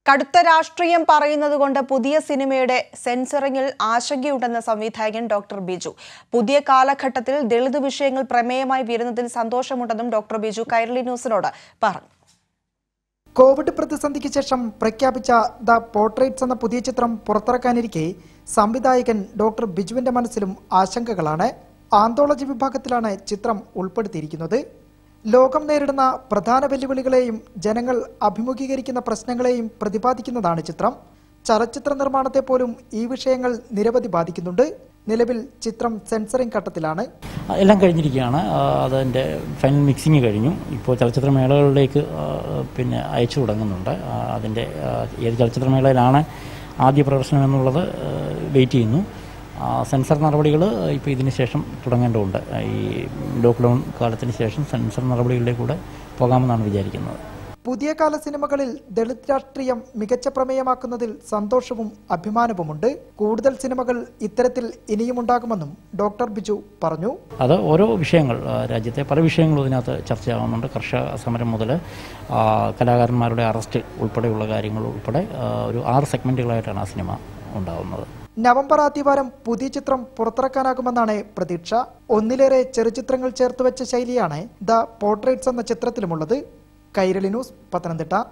കടുത്ത രാഷ്ട്രീയം പറയുന്നത് കൊണ്ട് പുതിയ സിനിമയുടെ സെൻസറിങ്ങിൽ ആശങ്കയുണ്ടെന്ന സംവിധായകൻ ഡോക്ടർ ബിജു പുതിയ കാലഘട്ടത്തിൽ ദളിത് വിഷയങ്ങൾ പ്രമേയമായി വരുന്നതിൽ സന്തോഷമുണ്ടെന്നും ഡോക്ടർ ബിജു കൈരളി ന്യൂസിനോട് പറഞ്ഞു കോവിഡ് പ്രതിസന്ധിക്ക് ശേഷം പ്രഖ്യാപിച്ച ദ പോർട്രേറ്റ്സ് എന്ന പുതിയ ചിത്രം പുറത്തിറക്കാനിരിക്കെ സംവിധായകൻ ഡോക്ടർ ബിജുവിന്റെ മനസ്സിലും ആശങ്കകളാണ് ആന്തോളജി വിഭാഗത്തിലാണ് ചിത്രം ഉൾപ്പെടുത്തിയിരിക്കുന്നത് ലോകം നേരിടുന്ന പ്രധാന വെല്ലുവിളികളെയും ജനങ്ങൾ അഭിമുഖീകരിക്കുന്ന പ്രശ്നങ്ങളെയും പ്രതിപാദിക്കുന്നതാണ് ചിത്രം ചലച്ചിത്ര നിർമ്മാണത്തെ പോലും ഈ വിഷയങ്ങൾ നിരവധി ബാധിക്കുന്നുണ്ട് നിലവിൽ ചിത്രം സെൻസറിംഗ് ഘട്ടത്തിലാണ് എല്ലാം കഴിഞ്ഞിരിക്കുകയാണ് ആ, അതിൻ്റെ ഫൈനൽ മിക്സിങ് കഴിഞ്ഞു ഇപ്പോൾ ചലച്ചിത്ര മേളകളിലേക്ക് ആ, പിന്നെ അയച്ചു തുടങ്ങുന്നുണ്ട് ആ, അതിൻ്റെ ആ, ഏത് ചലച്ചിത്ര മേളയിലാണ് ആദ്യ പ്രദർശനം എന്നുള്ളത് വെയിറ്റ് ചെയ്യുന്നു ആ, സെൻസർ നടപടികൾ ഇപ്പോൾ ഇതിന് ശേഷം തുടങ്ങേണ്ടതുണ്ട് ഈ ലോക്ക്ഡൗൺ കാലത്തിന് ശേഷം സെൻസർ നടപടികളിലേക്കൂടെ പോകാമെന്നാണ് വിചാരിക്കുന്നത് പുതിയ കാല സിനിമകളിൽ ദളിത് രാഷ്ട്രീയം മികച്ച പ്രമേയമാക്കുന്നതിൽ സന്തോഷവും അഭിമാനവുമുണ്ട് കൂടുതൽ സിനിമകൾ ഇത്തരത്തിൽ ഇനിയുമുണ്ടാകുമെന്നും ഡോക്ടർ ബിജു പറഞ്ഞു അത് ഓരോ വിഷയങ്ങൾ ആ, രാജ്യത്തെ പല വിഷയങ്ങളും ഇതിനകത്ത് ചർച്ചയാവുന്നുണ്ട് കർഷക സമരം മുതൽ ആ, കലാകാരന്മാരുടെ അറസ്റ്റ് ഉൾപ്പെടെയുള്ള കാര്യങ്ങൾ ഉൾപ്പെടെ ആ, ഒരു ആറ് സെഗ്മെൻറ്റുകളായിട്ടാണ് ആ സിനിമ ഉണ്ടാകുന്നത് നവംബർ ആദ്യവാരം പുതിയ ചിത്രം പുറത്തിറക്കാനാകുമെന്നാണ് പ്രതീക്ഷ ഒന്നിലേറെ ചെറുചിത്രങ്ങൾ ചേർത്തുവെച്ച ശൈലിയാണ് ദ പോർട്രേറ്റ്സ് എന്ന ചിത്രത്തിലുമുള്ളത് കൈരളി ന്യൂസ് പത്തനംതിട്ട